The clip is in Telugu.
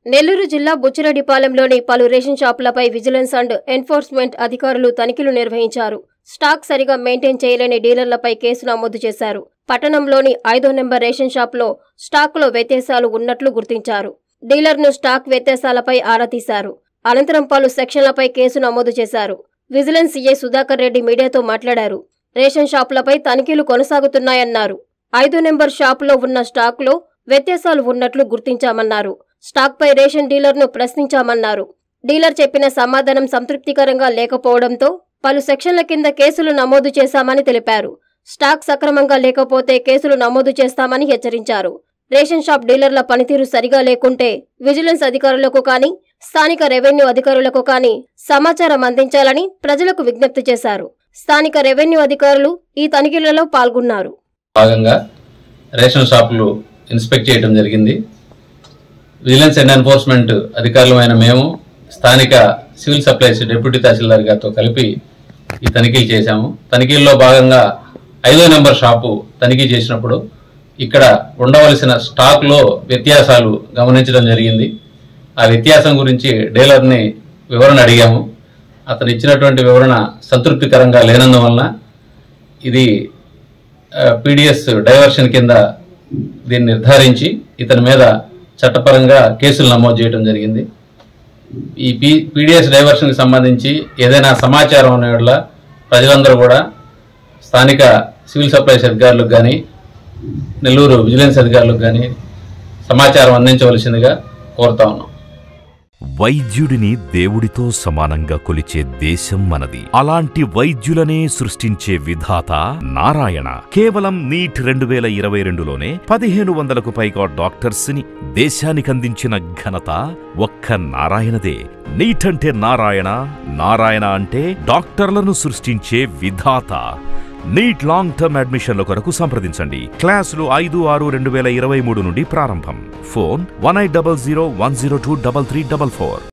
నెల్లూరు జిల్లా బుచ్చిరెడ్డిపాలెంలోని పలు రేషన్ షాపులపై విజిలెన్స్ అండ్ ఎన్ఫోర్స్మెంట్ అధికారులు తనిఖీలు నిర్వహించారు స్టాక్ సరిగా మెయింటైన్ చేయలేని డీలర్లపై కేసు నమోదు చేశారు పట్టణంలోని ఐదో నెంబర్ రేషన్ షాప్లో స్టాకులో వ్యత్యాసాలు ఉన్నట్లు గుర్తించారు డీలర్ను స్టాక్ వ్యత్యాసాలపై ఆరా తీశారు అనంతరం పలు సెక్షన్లపై కేసు నమోదు చేశారు విజిలెన్స్ సీఐ సుధాకర్ రెడ్డి మీడియాతో మాట్లాడారు రేషన్ షాపులపై తనిఖీలు కొనసాగుతున్నాయన్నారు ఐదో నెంబర్ షాపులో ఉన్న స్టాక్లో వ్యత్యాసాలు ఉన్నట్లు గుర్తించామన్నారు స్టాక్పై రేషన్ డీలర్ను ప్రశ్నించామన్నారు డీలర్ చెప్పిన సమాధానం సంతృప్తికరంగా లేకపోవడంతో పలు సెక్షన్ల కింద కేసులు నమోదు చేశామని తెలిపారు స్టాక్ సక్రమంగా లేకపోతే కేసులు నమోదు చేస్తామని హెచ్చరించారు రేషన్ షాప్ డీలర్ల పనితీరు సరిగా లేకుంటే విజిలెన్స్ అధికారులకు కానీ స్థానిక రెవెన్యూ అధికారులకు కానీ సమాచారం అందించాలని ప్రజలకు విజ్ఞప్తి చేశారు స్థానిక రెవెన్యూ అధికారులు ఈ తనిఖీలలో పాల్గొన్నారు భాగంగా రేషన్ షాపులు ఇన్స్పెక్ట్ చేయడం జరిగింది విజిలెన్స్ అండ్ ఎన్ఫోర్స్మెంట్ అధికారులమైన మేము స్థానిక సివిల్ సప్లైస్ డిప్యూటీ తహసీల్దార్ గారితో కలిపి ఈ తనిఖీలు చేశాము తనిఖీల్లో భాగంగా ఐదో నెంబర్ షాపు తనిఖీ చేసినప్పుడు ఇక్కడ ఉండవలసిన స్టాక్లో వ్యత్యాసాలు గమనించడం జరిగింది ఆ వ్యత్యాసం గురించి డీలర్ని వివరణ అడిగాము అతను ఇచ్చినటువంటి వివరణ సంతృప్తికరంగా లేనందువలన ఇది పీడిఎస్ డైవర్షన్ కింద దీన్ని నిర్ధారించి ఇతని మీద చట్టపరంగా కేసులు నమోదు చేయడం జరిగింది ఈ పీ పీడిఎస్ డైవర్షన్కి సంబంధించి ఏదైనా సమాచారం ఉన్న యెడల ప్రజలందరూ కూడా స్థానిక సివిల్ సప్లైస్ అధికారులకు కానీ నెల్లూరు విజిలెన్స్ అధికారులకు కానీ సమాచారం అందించవలసిందిగా కోరుతా ఉన్నాం వైద్యుడిని దేవుడితో సమానంగా కొలిచే దేశం మనది అలాంటి వైద్యులనే సృష్టించే విధాత నారాయణ కేవలం నీట్ రెండు వేల ఇరవై రెండులోనే పదిహేను వందలకు పైగా డాక్టర్స్ ని దేశానికి అందించిన ఘనత ఒక్క నారాయణదే నీట్ అంటే నారాయణ నారాయణ అంటే డాక్టర్లను సృష్టించే విధాత నీట్ లాంగ్ టర్మ్ అడ్మిషన్ల కొరకు సంప్రదించండి క్లాసులు ఐదు ఆరు రెండు వేల ఇరవై మూడు నుండి ప్రారంభం phone one eight double zero one zero two double three double four